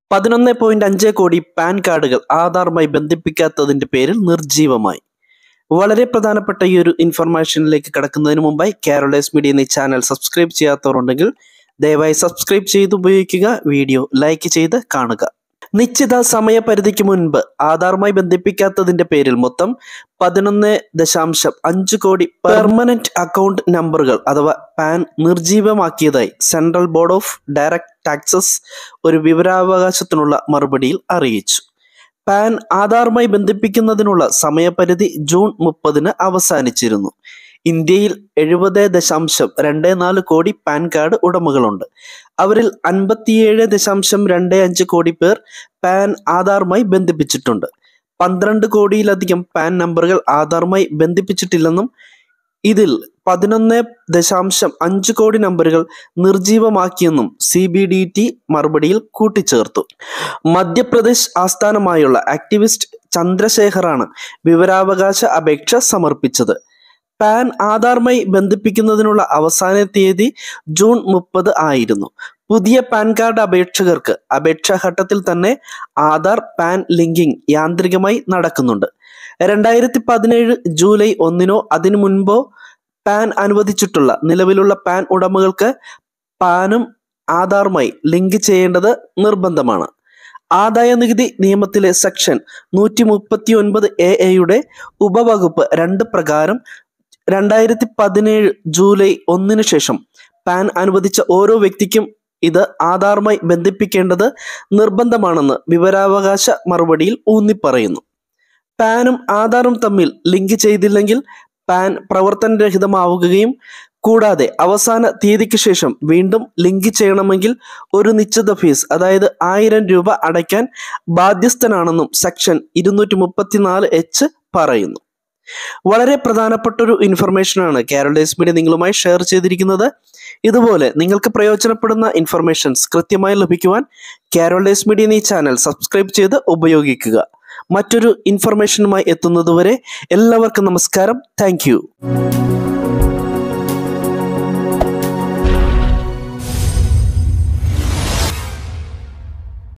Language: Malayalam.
പതിനൊന്ന് പോയിന്റ് അഞ്ച് കോടി പാൻ കാർഡുകൾ ആധാറുമായി ബന്ധിപ്പിക്കാത്തതിന്റെ പേരിൽ നിർജീവമായി വളരെ പ്രധാനപ്പെട്ട ഈ ഒരു ഇൻഫർമേഷനിലേക്ക് കടക്കുന്നതിന് മുമ്പായി കേരളേസ് മീഡിയ എന്ന ഈ ചാനൽ സബ്സ്ക്രൈബ് ചെയ്യാത്തവരുണ്ടെങ്കിൽ ദയവായി സബ്സ്ക്രൈബ് ചെയ്ത് ഉപയോഗിക്കുക വീഡിയോ ലൈക്ക് ചെയ്ത് കാണുക നിശ്ചിത സമയപരിധിക്ക് മുൻപ് ആധാറുമായി ബന്ധിപ്പിക്കാത്തതിന്റെ പേരിൽ മൊത്തം പതിനൊന്ന് ദശാംശം അഞ്ച് കോടി പെർമനന്റ് അക്കൗണ്ട് നമ്പറുകൾ അഥവാ പാൻ നിർജീവമാക്കിയതായി central board of direct taxes ഒരു വിവരാവകാശത്തിനുള്ള മറുപടിയിൽ അറിയിച്ചു പാൻ ആധാറുമായി ബന്ധിപ്പിക്കുന്നതിനുള്ള സമയപരിധി ജൂൺ മുപ്പതിന് അവസാനിച്ചിരുന്നു ഇന്ത്യയിൽ എഴുപത് ദശാംശം രണ്ട് നാല് കോടി പാൻ കാർഡ് ഉടമകളുണ്ട് അവരിൽ അൻപത്തിയേഴ് ദശാംശം രണ്ട് അഞ്ച് കോടി പേർ പാൻ ആധാറുമായി ബന്ധിപ്പിച്ചിട്ടുണ്ട് പന്ത്രണ്ട് കോടിയിലധികം പാൻ നമ്പറുകൾ ആധാറുമായി ബന്ധിപ്പിച്ചിട്ടില്ലെന്നും ഇതിൽ പതിനൊന്ന് ദശാംശം അഞ്ച് കോടി നമ്പറുകൾ നിർജീവമാക്കിയെന്നും സി ബി ഡി ടി മറുപടിയിൽ കൂട്ടിച്ചേർത്തു മധ്യപ്രദേശ് ആസ്ഥാനമായുള്ള ആക്ടിവിസ്റ്റ് ചന്ദ്രശേഖറാണ് വിവരാവകാശ അപേക്ഷ സമർപ്പിച്ചത് പാൻ ആധാറുമായി ബന്ധിപ്പിക്കുന്നതിനുള്ള അവസാന തീയതി ജൂൺ മുപ്പത് ആയിരുന്നു പുതിയ പാൻ കാർഡ് അപേക്ഷകർക്ക് അപേക്ഷാ ഘട്ടത്തിൽ തന്നെ ആധാർ പാൻ ലിങ്കിങ് യാന്ത്രികമായി നടക്കുന്നുണ്ട് രണ്ടായിരത്തി പതിനേഴ് ജൂലൈ ഒന്നിനോ അതിനു മുൻപോ പാൻ അനുവദിച്ചിട്ടുള്ള നിലവിലുള്ള പാൻ ഉടമകൾക്ക് പാനും ആധാറുമായി ലിങ്ക് ചെയ്യേണ്ടത് നിർബന്ധമാണ് ആദായ നികുതി നിയമത്തിലെ സെക്ഷൻ നൂറ്റി മുപ്പത്തി ഒൻപത് എ എയുടെ ഉപവകുപ്പ് രണ്ട് പ്രകാരം രണ്ടായിരത്തി പതിനേഴ് ജൂലൈ ഒന്നിനു ശേഷം പാൻ അനുവദിച്ച ഓരോ വ്യക്തിക്കും ഇത് ആധാറുമായി ബന്ധിപ്പിക്കേണ്ടത് നിർബന്ധമാണെന്ന് വിവരാവകാശ മറുപടിയിൽ ഊന്നിപ്പറയുന്നു പാനും ആധാറും തമ്മിൽ ലിങ്ക് ചെയ്തില്ലെങ്കിൽ പാൻ പ്രവർത്തനരഹിതമാവുകയും കൂടാതെ അവസാന തീയതിക്ക് ശേഷം വീണ്ടും ലിങ്ക് ചെയ്യണമെങ്കിൽ ഒരു നിശ്ചിത ഫീസ് അതായത് ആയിരം രൂപ അടയ്ക്കാൻ ബാധ്യസ്ഥനാണെന്നും സെക്ഷൻ ഇരുന്നൂറ്റി മുപ്പത്തിനാല് എച്ച് പറയുന്നു വളരെ പ്രധാനപ്പെട്ട ഒരു ഇൻഫർമേഷനാണ് കേരളേസ് മീഡിയ നിങ്ങളുമായി ഷെയർ ചെയ്തിരിക്കുന്നത് ഇതുപോലെ നിങ്ങൾക്ക് പ്രയോജനപ്പെടുന്ന ഇൻഫർമേഷൻസ് കൃത്യമായി ലഭിക്കുവാൻ കേരളേസ് മീഡിയ എന്ന ഈ ചാനൽ സബ്സ്ക്രൈബ് ചെയ്ത് ഉപയോഗിക്കുക മറ്റൊരു ഇൻഫർമേഷനുമായി എത്തുന്നതുവരെ എല്ലാവർക്കും നമസ്കാരം താങ്ക്